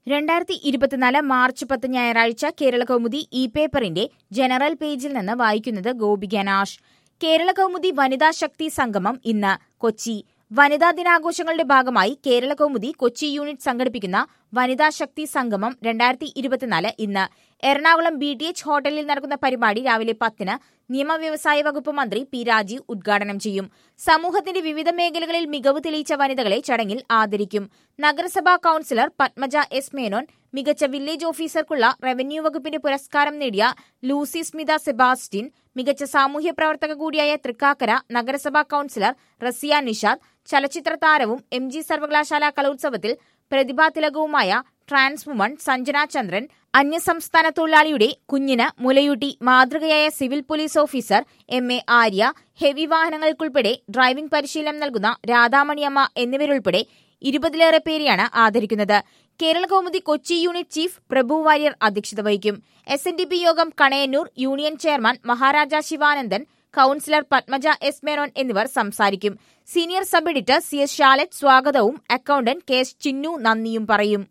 രണ്ടായിരത്തി ഇരുപത്തിനാല് മാർച്ച് പത്ത് ഞായറാഴ്ച കേരള കൗമുദി ഇ പേപ്പറിന്റെ ജനറൽ പേജിൽ നിന്ന് വായിക്കുന്നത് ഗോപിക നാഷ് കേരള കൗമുദി വനിതാ ശക്തി സംഗമം ഇന്ന് കൊച്ചി വനിതാ ദിനാഘോഷങ്ങളുടെ ഭാഗമായി കേരള കൗമുദി കൊച്ചി യൂണിറ്റ് സംഘടിപ്പിക്കുന്ന വനിതാ ശക്തി സംഗമം രണ്ടായിരത്തി ഇരുപത്തിനാല് ഇന്ന് എറണാകുളം ബി ടി എച്ച് ഹോട്ടലിൽ നടക്കുന്ന പരിപാടി രാവിലെ പത്തിന് നിയമവ്യവസായ വകുപ്പ് മന്ത്രി പി രാജീവ് ഉദ്ഘാടനം ചെയ്യും സമൂഹത്തിന്റെ വിവിധ മേഖലകളിൽ മികവ് തെളിയിച്ച വനിതകളെ ചടങ്ങിൽ ആദരിക്കും നഗരസഭാ കൌൺസിലർ പത്മജ എസ് മേനോൻ മികച്ച വില്ലേജ് ഓഫീസർക്കുള്ള റവന്യൂ വകുപ്പിന്റെ പുരസ്കാരം നേടിയ ലൂസി സ്മിത സെബാസ്റ്റ്യൻ മികച്ച സാമൂഹ്യ പ്രവർത്തക കൂടിയായ തൃക്കാക്കര നഗരസഭാ കൌൺസിലർ റസിയ നിഷാദ് ചലച്ചിത്ര താരവും എം ജി സർവകലാശാല കലോത്സവത്തിൽ പ്രതിഭാതിലകവുമായ ട്രാൻസ് വുമൺ സഞ്ജന ചന്ദ്രൻ അന്യസംസ്ഥാന തൊഴിലാളിയുടെ കുഞ്ഞിന് മുലയൂട്ടി മാതൃകയായ civil police officer M A Arya heavy വാഹനങ്ങൾക്കുൾപ്പെടെ ഡ്രൈവിംഗ് പരിശീലനം നൽകുന്ന രാധാമണിയമ്മ എന്നിവരുൾപ്പെടെ ഇരുപതിലേറെ പേരെയാണ് ആദരിക്കുന്നത് കേരള കൗമുദി കൊച്ചി യൂണിറ്റ് ചീഫ് പ്രഭു വാര്യർ അധ്യക്ഷത വഹിക്കും എസ് എൻ ഡി പി യോഗം Kanayannur union chairman Maharaja Sivanandan councillor Padmaja S Menon എന്നിവർ സംസാരിക്കും senior sub editor C S Shalet സ്വാഗതവും അക്കൌണ്ടന്റ് കെ എസ് ചിന്നു നന്ദിയും പറയും